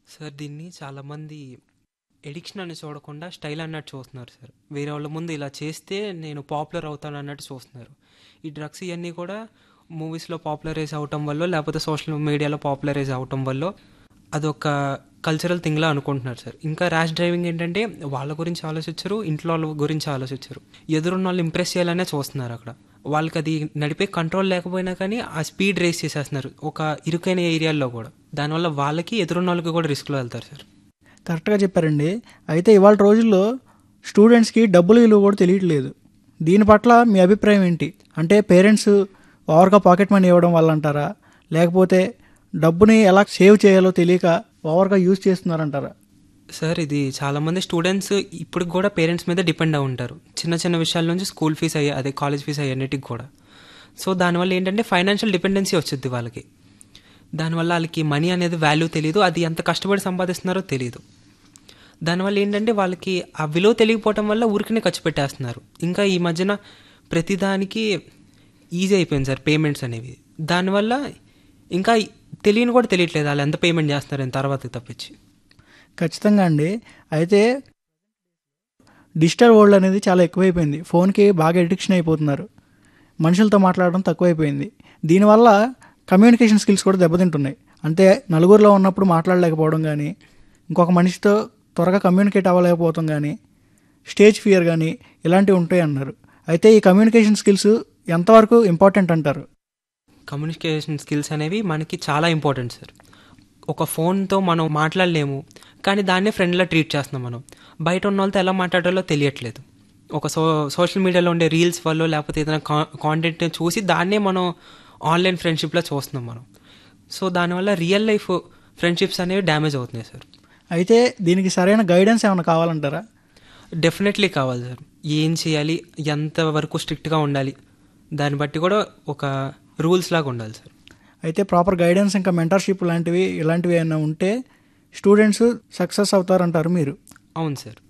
sir దీన్ని చాలామంది addiction అని చూడకుండా స్టైల్ అన్నట్టు చూస్తున్నారు సార్ వేరే వాళ్ళ ముందు ఇలా చేస్తే నేను పాపులర్ అవుతాను అన్నట్టు చూస్తున్నారు ఈ డ్రగ్స్ ఇవన్నీ కూడా మూవీస్లో పాపులరైజ్ అవటం వల్ల లేకపోతే సోషల్ మీడియాలో పాపులరైజ్ అవటం వల్ల అదొక కల్చరల్ థింగ్లా అనుకుంటున్నారు సార్ ఇంకా ర్యాష్ డ్రైవింగ్ ఏంటంటే వాళ్ళ గురించి ఆలోచించరు ఇంట్లో వాళ్ళ గురించి ఆలోచించరు ఎదురున్న వాళ్ళు ఇంప్రెస్ చేయాలనే చూస్తున్నారు అక్కడ వాళ్ళకి అది నడిపే కంట్రోల్ లేకపోయినా కానీ ఆ స్పీడ్ రేస్ చేసేస్తున్నారు ఒక ఇరుకైన ఏరియాల్లో కూడా దానివల్ల వాళ్ళకి ఎదురున్న వాళ్ళకి కూడా రిస్క్లో వెళ్తారు సార్ కరెక్ట్గా చెప్పారండి అయితే ఇవాళ రోజుల్లో స్టూడెంట్స్కి డబ్బులు విలువ కూడా తెలియట్లేదు దీని పట్ల మీ అభిప్రాయం ఏంటి అంటే పేరెంట్స్ ఓవర్గా పాకెట్ మనీ ఇవ్వడం వల్ల అంటారా లేకపోతే డబ్బుని ఎలా సేవ్ చేయాలో తెలియక ఓవర్గా యూజ్ చేస్తున్నారంటారా సార్ ఇది చాలామంది స్టూడెంట్స్ ఇప్పుడు కూడా పేరెంట్స్ మీద డిపెండ్ అయి ఉంటారు చిన్న చిన్న విషయాల నుంచి స్కూల్ ఫీజ్ అయ్యే అదే కాలేజ్ ఫీజ్ అయ్యేటికి కూడా సో దానివల్ల ఏంటంటే ఫైనాన్షియల్ డిపెండెన్సీ వచ్చింది వాళ్ళకి దానివల్ల వాళ్ళకి మనీ అనేది వాల్యూ తెలియదు అది ఎంత కష్టపడి సంపాదిస్తున్నారో తెలియదు దానివల్ల ఏంటంటే వాళ్ళకి ఆ విలువ తెలియకపోవటం వల్ల ఊరికనే ఖర్చు పెట్టేస్తున్నారు ఇంకా ఈ మధ్యన ప్రతిదానికి ఈజీ అయిపోయింది సార్ పేమెంట్స్ అనేవి దానివల్ల ఇంకా తెలియని కూడా తెలియట్లేదు వాళ్ళు ఎంత పేమెంట్ చేస్తున్నారని తర్వాత తప్పించి ఖచ్చితంగా అండి అయితే డిజిటల్ వరల్డ్ అనేది చాలా ఎక్కువైపోయింది ఫోన్కి బాగా ఎడిక్షన్ అయిపోతున్నారు మనుషులతో మాట్లాడడం తక్కువైపోయింది దీనివల్ల కమ్యూనికేషన్ స్కిల్స్ కూడా దెబ్బతింటున్నాయి అంటే నలుగురిలో ఉన్నప్పుడు మాట్లాడలేకపోవడం కానీ ఇంకొక మనిషితో త్వరగా కమ్యూనికేట్ అవ్వలేకపోవడం కానీ స్టేజ్ ఫియర్ కానీ ఇలాంటివి ఉంటాయి అన్నారు అయితే ఈ కమ్యూనికేషన్ స్కిల్స్ ఎంతవరకు ఇంపార్టెంట్ అంటారు కమ్యూనికేషన్ స్కిల్స్ అనేవి మనకి చాలా ఇంపార్టెంట్ సార్ ఒక ఫోన్తో మనం మాట్లాడలేము కానీ దాన్నే ఫ్రెండ్లా ట్రీట్ చేస్తున్నాం మనం బయట ఉన్న వాళ్ళతో ఎలా మాట్లాడాలో తెలియట్లేదు ఒక సో సోషల్ మీడియాలో ఉండే రీల్స్ వల్ల లేకపోతే ఏదైనా కా కాంటెంట్ చూసి దాన్నే మనం ఆన్లైన్ ఫ్రెండ్షిప్లో చూస్తున్నాం మనం సో దానివల్ల రియల్ లైఫ్ ఫ్రెండ్షిప్స్ అనేవి డ్యామేజ్ అవుతున్నాయి సార్ అయితే దీనికి సరైన గైడెన్స్ ఏమైనా కావాలంటారా డెఫినెట్లీ కావాలి సార్ ఏం చేయాలి ఎంతవరకు స్ట్రిక్ట్గా ఉండాలి దాన్ని బట్టి కూడా ఒక రూల్స్ లాగా ఉండాలి సార్ అయితే ప్రాపర్ గైడెన్స్ ఇంకా మెంటర్షిప్ లాంటివి ఇలాంటివి ఏమైనా ఉంటే స్టూడెంట్స్ సక్సెస్ అవుతారంటారు మీరు అవును సార్